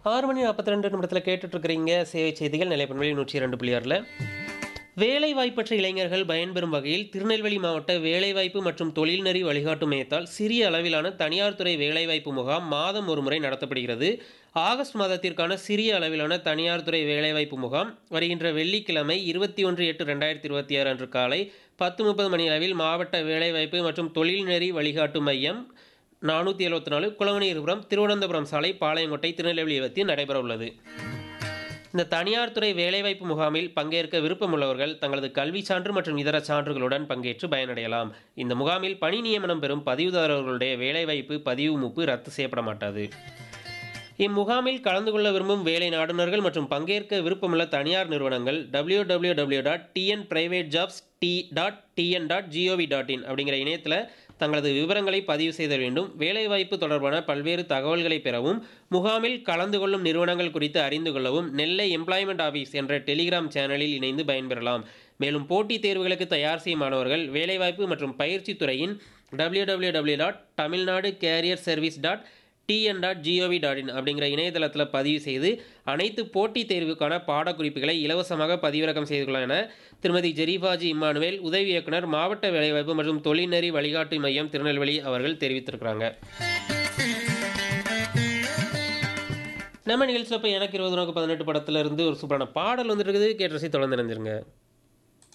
ஆறு மணி நாற்பத்தி ரெண்டு நிமிடத்தில் கேட்டுட்ருக்கிறீங்க சேவை செய்திகள் நிலைப்பண்பலி நூற்றி இரண்டு புள்ளியாரில் வேலைவாய்ப்பற்ற இளைஞர்கள் பயன்பெறும் வகையில் திருநெல்வேலி மாவட்ட வேலைவாய்ப்பு மற்றும் தொழில்நெறி வழிகாட்டு மையத்தால் சிறிய அளவிலான தனியார் துறை வேலைவாய்ப்பு முகாம் மாதம் ஒரு முறை நடத்தப்படுகிறது ஆகஸ்ட் மாதத்திற்கான சிறிய அளவிலான தனியார் துறை வேலைவாய்ப்பு முகாம் வருகின்ற வெள்ளிக்கிழமை இருபத்தி ஒன்று எட்டு ரெண்டாயிரத்தி இருபத்தி ஆறு அன்று காலை பத்து முப்பது மணி அளவில் மாவட்ட வேலைவாய்ப்பு மற்றும் தொழில்நெறி வழிகாட்டு மையம் நானூற்றி எழுபத்தி நாலு குளவனீர்புரம் திருவனந்தபுரம் சாலை பாளையங்கோட்டை திருநெல்வேலி இடத்தில் நடைபெற உள்ளது இந்த தனியார் துறை வேலைவாய்ப்பு முகாமில் பங்கேற்க விருப்பமுள்ளவர்கள் தங்களது கல்வி சான்று மற்றும் இதர சான்றுகளுடன் பங்கேற்று பயனடையலாம் இந்த முகாமில் பணி நியமனம் பெறும் பதிவுதாரர்களுடைய வேலைவாய்ப்பு பதிவு மூப்பு ரத்து செய்யப்பட மாட்டாது இம்முகாமில் கலந்து கொள்ள விரும்பும் வேலை நாடுனர்கள் மற்றும் பங்கேற்க விருப்பமுள்ள தனியார் நிறுவனங்கள் W W W dot TN private jobs T dot TN dot gov dot in அப்படிங்கிற இணையத்தில் தங்களது விவரங்களை பதிவு செய்த வேண்டும் வேலைவாய்ப்பு தொடர்பான பல்வேறு தகவல்களை பெறவும் முகாமில் கலந்து கொள்ளும் நிறுவனங்கள் குறித்து அறிந்து கொள்ளவும் நெல்லை எம்ப்ளாய்மெண்ட் ஆஃபீஸ் என்ற டெலிகிராம் சேனலில் இணைந்து பயன்பெறலாம் மேலும் போட்டித் தேர்வுகளுக்கு தயார் செய்யும் மாணவர்கள் வேலைவாய்ப்பு மற்றும் பயிற்சி துறையின் W W W dot Tamil Nadu career service dot TN dot gov dot in அப்படிங்கிற இணையதளத்தில் பதிவு செய்து அனைத்து போட்டித் தேர்வுக்கான பாடக்குறிப்புகளை இலவசமாக பதிவிறக்கம் செய்து கொள்ளலாம் என திருமதி ஜெரிபாஜி இம்மானுவேல் உதவி இயக்குனர் மாவட்ட வேலைவாய்ப்பு மற்றும் தொழில்நெறி வழிகாட்டு மையம் திருநெல்வேலி அவர்கள் தெரிவித்திருக்கிறாங்க நம்ம நிகழ்ச்சியில் இப்போ எனக்கு இருபது நோக்கு பதினெட்டு படத்துல இருந்து ஒரு சூப்பரான பாடல் வந்துட்டு இருக்குது கேட்டு ரசி தொடர்ந்து நினைஞ்சிருங்க